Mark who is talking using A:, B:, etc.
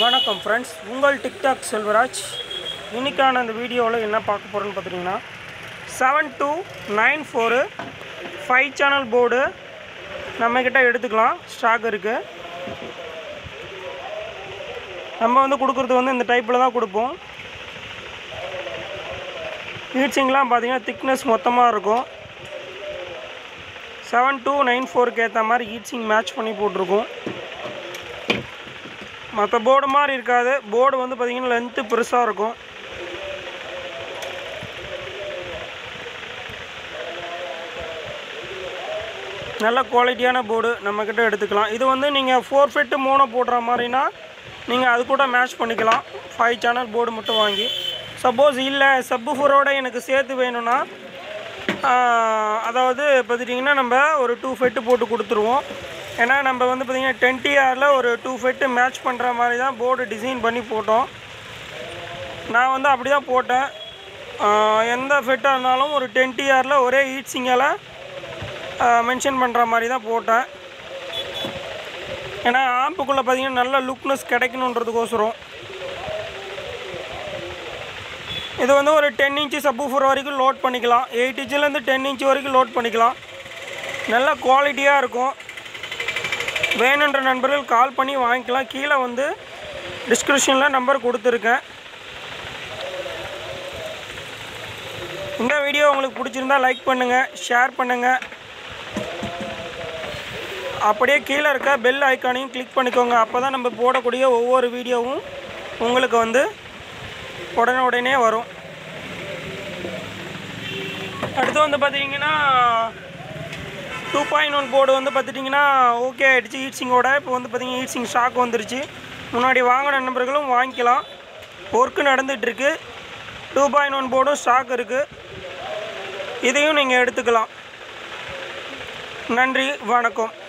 A: வணக்கம் ஃப்ரெண்ட்ஸ் உங்கள் டிக்டாக் செல்வராஜ் இன்னைக்கான அந்த வீடியோவில் என்ன பார்க்க போகிறோன்னு பார்த்துட்டிங்கன்னா seven two nine four five channel board நம்மக்கிட்ட எடுத்துக்கலாம் ஸ்டாக் இருக்குது நம்ம வந்து கொடுக்குறது வந்து இந்த டைப்பில் தான் கொடுப்போம் ஹீட்ஸிங்லாம் பார்த்தீங்கன்னா திக்னஸ் மொத்தமாக இருக்கும் செவன் டூ நைன் ஃபோருக்கு ஏற்ற மாதிரி ஹீட்ஸிங் மேட்ச் பண்ணி போட்டிருக்கோம் மற்ற போர்டு மாதிரி இருக்காது போர்டு வந்து பார்த்திங்கன்னா லென்த்து பெருசாக இருக்கும் நல்ல குவாலிட்டியான போர்டு நம்மக்கிட்ட எடுத்துக்கலாம் இது வந்து நீங்கள் ஃபோர் ஃபிட்டு மூணு போடுற மாதிரினா நீங்கள் அது கூட மேட்ச் பண்ணிக்கலாம் ஃபைவ் சேனல் போர்டு மட்டும் வாங்கி சப்போஸ் இல்லை சப்பு ஃபோரோட எனக்கு சேர்த்து வேணும்னா ஆஹ், அதாவது பார்த்துட்டிங்கன்னா நம்ம ஒரு டூ ஃபெட்டு போட்டு கொடுத்துருவோம் ஏன்னா நம்ம வந்து பார்த்திங்கன்னா டென் டிஆரில் ஒரு டூ ஃபெட்டு மேட்ச் பண்ணுற மாதிரி தான் போர்டு டிசைன் பண்ணி போட்டோம் நான் வந்து அப்படி தான் போட்டேன் ஆஹ், எந்த ஃபெட்டாக இருந்தாலும் ஒரு டென் டிஆரில் ஒரே ஹீட் சிங்கால் மென்ஷன் பண்ணுற மாதிரி தான் போட்டேன் ஏன்னா ஆம்புக்குள்ளே பார்த்தீங்கன்னா நல்ல லுக்னஸ் கிடைக்கணுன்றதுக்கோசரம் இது வந்து ஒரு டென் இன்ச்சு சப்பூஃபர் வரைக்கும் லோட் பண்ணிக்கலாம் எயிட் இன்ச்சிலேருந்து டென் இன்ச் வரைக்கும் லோட் பண்ணிக்கலாம் நல்ல குவாலிட்டியாக இருக்கும் வேணுன்ற நண்பர்கள் கால் பண்ணி வாங்கிக்கலாம் கீழே வந்து டிஸ்கிரிப்ஷனில் நம்பர் கொடுத்துருக்கேன் இந்த வீடியோ உங்களுக்கு பிடிச்சிருந்தா லைக் பண்ணுங்கள் ஷேர் பண்ணுங்கள் அப்படியே கீழே இருக்க பெல் ஐக்கானையும் கிளிக் பண்ணிக்கோங்க அப்போ தான் நம்ம போடக்கூடிய ஒவ்வொரு வீடியோவும் உங்களுக்கு வந்து உடனே உடனே வரும் அடுத்து வந்து பார்த்தீங்கன்னா டூ பாயிண்ட் ஒன் போர்டு வந்து பார்த்துட்டிங்கன்னா ஓகே ஆகிடுச்சு ஹீட்ஸிங்கோட இப்போ வந்து பார்த்தீங்கன்னா ஹீட்ஸிங் ஸ்டாக் வந்துருச்சு முன்னாடி வாங்கின நண்பர்களும் வாங்கிக்கலாம் ஒர்க்கு நடந்துகிட்ருக்கு டூ பாயிண்ட் ஒன் போர்டும் ஸ்டாக் இருக்குது இதையும் நீங்கள் எடுத்துக்கலாம் நன்றி வணக்கம்